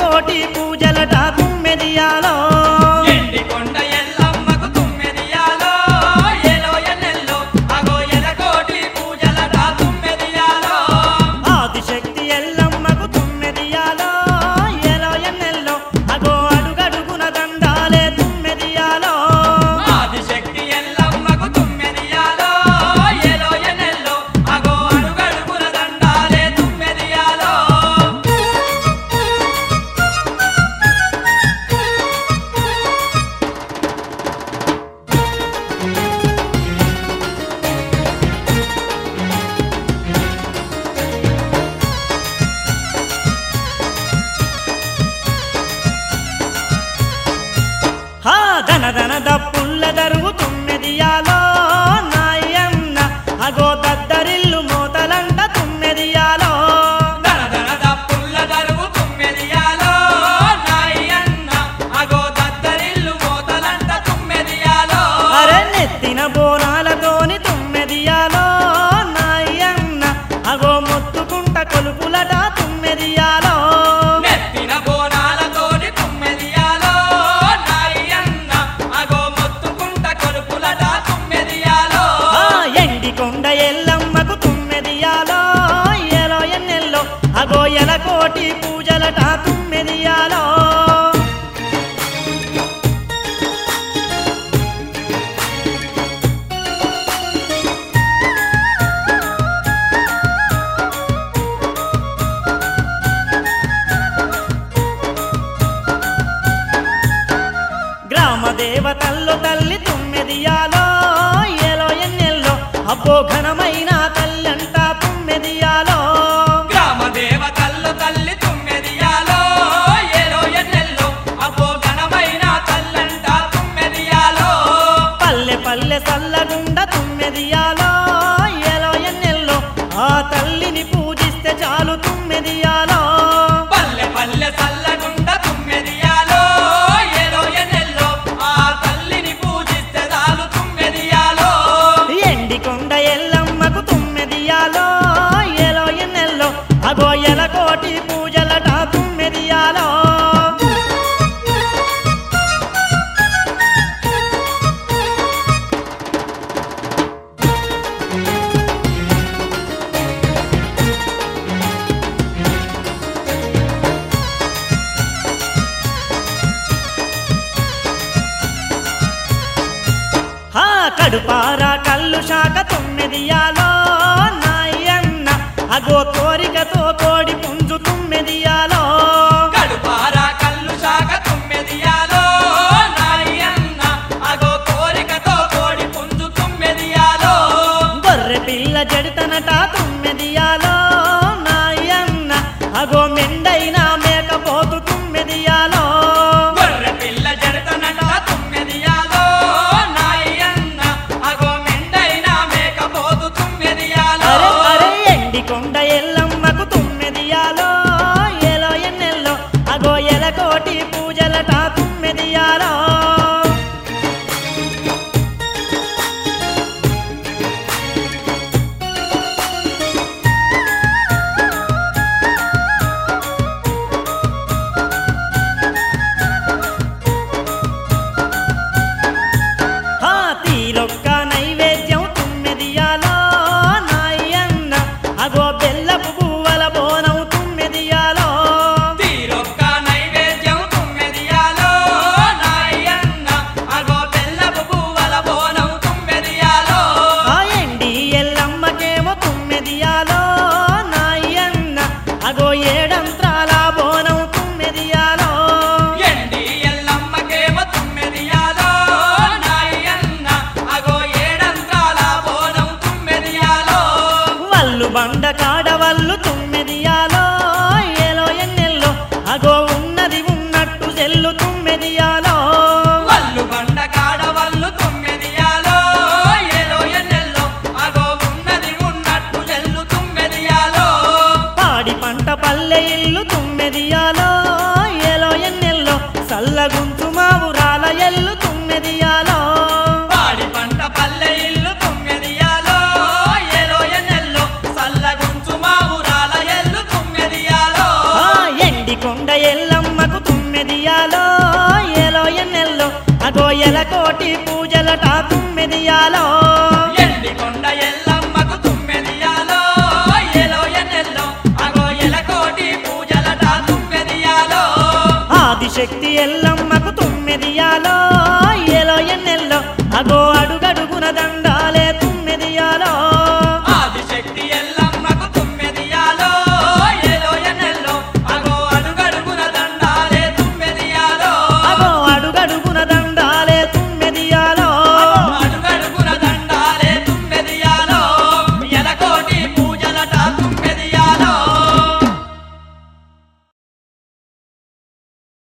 ఎలకోటి పూజలట తుమ్మెదియాలో ఎండి కొండ ఎల్లమ్మకు తుమ్మెదియాలో ఏలో ఎన్నెల్లో అగో ఎలకోటి పూజలట తుమ్మెదియాలో ఆదిశక్తి ఎల్లమ్మకు తుమ్మెదియాలో ఎలో ఎన్నెల్లో అగో అడుగడుగున దండాలే తుమ్మెదియాలో ఆదిశక్తి ఎల్లమ్మకు తుమ్మెదియాలో ఏలో ఎన్నెల్లో అగో అడుగడుగున దండాలే తుమ్మెదియాలో హా ధన ధన దప్పుల్ల దరువు తుమ్మెదియాలో నాయన్న అగో దద్దరిల్లు మోతలంట తుమ్మెదియాలో దన దన దప్పుల్ల దరువు తుమ్మెదియాలో నాయన్న అగో దద్దరిల్లు మోతలంట తుమ్మెదియాలో అరే నెత్తిన బోనాలతోని తుమ్మెదియాలో నాయన్న అగో మొత్తుకుంట కొలుపులట తుమ్మెదియాలో నెత్తిన బోనాలతోని తుమ్మెదియాలో నాయన్న అగో మొత్తుకుంట కొలుపులట తుమ్మెదియాలో ఆ ఎండి కొండ ఎల్లమ్మకు తుమ్మెదియాలో ఎలో ఎన్నెల్లో అగో ఎలకోటి పూజలట తుమ్మెదియాలో గ్రామ దేవతల్లో తల్లి తుమ్మెదియాలో ఎలో ఎన్నెల్లో అబ్బో ఘనమైన తల్లంట తుమ్మెదియాలో గ్రామ దేవతల్లు తల్లి తుమ్మెదియాలో ఏలో ఎన్నెల్లో అబ్బో ఘనమైన తల్లంట తుమ్మెదియాలో పల్లె పల్లె సల్లగుండ తుమ్మెదియాలో ఎలో ఎన్నెల్లో ఆ తల్లిని పూజిస్తే చాలు తుమ్మెదియాలో పల్లె పల్లె చల్లగుండ తుమ్మెదియాలో ఏలో ఎన్నెల్లో ఆ తల్లిని పూజిస్తే చాలు తుమ్మెదియాలో ఎండి కొండ ఎల్లమ్మకు తుమ్మెదియాలో ఎలో ఎన్నెల్లో అగో ఎలకోటి పూజలట తుమ్మెదియాలో హా కడుపారా కళ్ళు శాఖ తొమ్మిదియాలో నాయన్న అగో కోరికతో కోడి పుంజు తుమ్మెదియాలో కడుపారా కళ్ళు శాఖ తుమ్మెదియాలో నాయన్న అగో కోరికతో కోడి పుంజు తుమ్మెదియాలో గొర్రె పిల్ల జడితనట తుమ్మెదియాలో నాయన్న అగో మెండైన మేకపోతు తుమ్మెదియాలో గొర్రె పిల్ల జడతనట తుమ్మెదియాలో నాయన్న అగో మెండైన మేకపోతు తుమ్మెదియాలో అరే అరే ఎండి కొండ ఎల్లమ్మకు తుమ్మెదియాలో ఎలో ఎన్నెల్లో అగో ఎలకోటి పూజలట తుమ్మెదియాలో హా తీరొక్క నైవేద్యం తుమ్మెదియాలో నాయన్న అగో బెల్లపు పువ్వల బోనం తుమ్మెదియాలో తీరొక్క నైవేద్యం తుమ్మెదియాలో నాయన్న అగో బెల్లపు పువ్వల బోనం తుమ్మెదియాలో ఆ ఎండి ఎల్లమ్మకేమో తుమ్మెదియాలో నాయన్న అగో ఏడంత్రాల బోనం తుమ్మెదియాలో ఎండి ఎల్లమ్మకేమో తుమ్మెదియాలో నాయన్న అగో ఏడంత్రాల బోనం తుమ్మెదియాలో వల్లు బండ కాడవల్లు తుమ్మెదియాలో ఏలో ఎన్నెల్లో అగో ఉన్నది ఉన్నట్టు చెల్లు తుమ్మెదియాలో వల్లు బండ కాడవల్లు తుమ్మెదియాలో ఏలో ఎన్నెల్లో అగో ఉన్నది ఉన్నట్టు జల్లు తుమ్మెదియాలో పాడి పంట పల్లె ఇల్లు తుమ్మెదియాలో ఏలో ఎన్నెల్లో సల్లగుంచు మా ఊరాల ఎల్లు తుమ్మెదియాలో పాడి పంట పల్లె ఇల్లు తుమ్మెదియాలో ఏలో ఎన్నెల్లో సల్లగుంచు మా ఊరాల ఎల్లు తుమ్మెదియాలో ఆ ఎండి కొండ ఎల్లమ్మ తుమ్మెదియాలో ఏలో ఎన్నెల్లో అగో ఎలకోటి పూజలట తుమ్మెదియాలో ఎండి కొండ ఎల్లమ్మకు తుమ్మెదియాలో ఎలో ఎన్నెల్లో అగో ఎలకోటి పూజలట తుమ్మెదియాలో ఆదిశక్తి ఎల్లమ్మకు తుమ్మెదియాలో ఏలో ఎన్నెల్లో అగో అడుగడుగున దండ